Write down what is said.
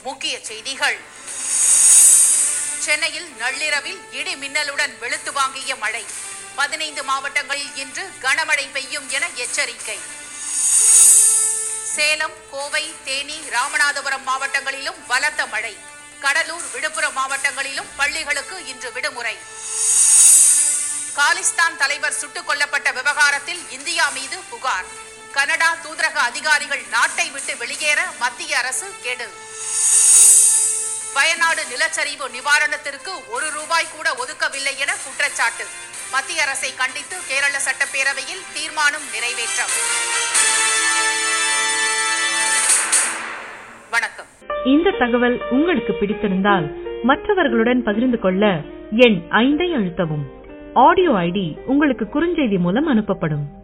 முக்கிய செய்திகள் சென்னையில் நள்ளிரவில் இடி மின்னலுடன் வெளுத்து வாங்கிய மழை பதினைந்து மாவட்டங்களில் இன்று கனமழை பெய்யும் என எச்சரிக்கை சேலம் கோவை தேனி ராமநாதபுரம் மாவட்டங்களிலும் பலத்த மழை கடலூர் விழுப்புரம் மாவட்டங்களிலும் பள்ளிகளுக்கு இன்று விடுமுறை காலிஸ்தான் தலைவர் சுட்டுக் கொல்லப்பட்ட விவகாரத்தில் இந்தியா மீது புகார் கனடா தூதரக அதிகாரிகள் நாட்டை விட்டு வெளியேற மத்திய அரசு கெடு வயநாடு நிலச்சரிவு நிவாரணத்திற்கு ஒரு ரூபாய் கூட ஒதுக்கவில்லை என குற்றச்சாட்டு மத்திய அரசை கண்டித்து கேரள சட்டப்பேரவையில் தீர்மானம் நிறைவேற்றம் வணக்கம் இந்த தகவல் உங்களுக்கு பிடித்திருந்தால் மற்றவர்களுடன் பகிர்ந்து கொள்ள எண் ஐந்தை அழுத்தவும் ஆடியோ ஐடி உங்களுக்கு குறுஞ்செய்தி மூலம் அனுப்பப்படும்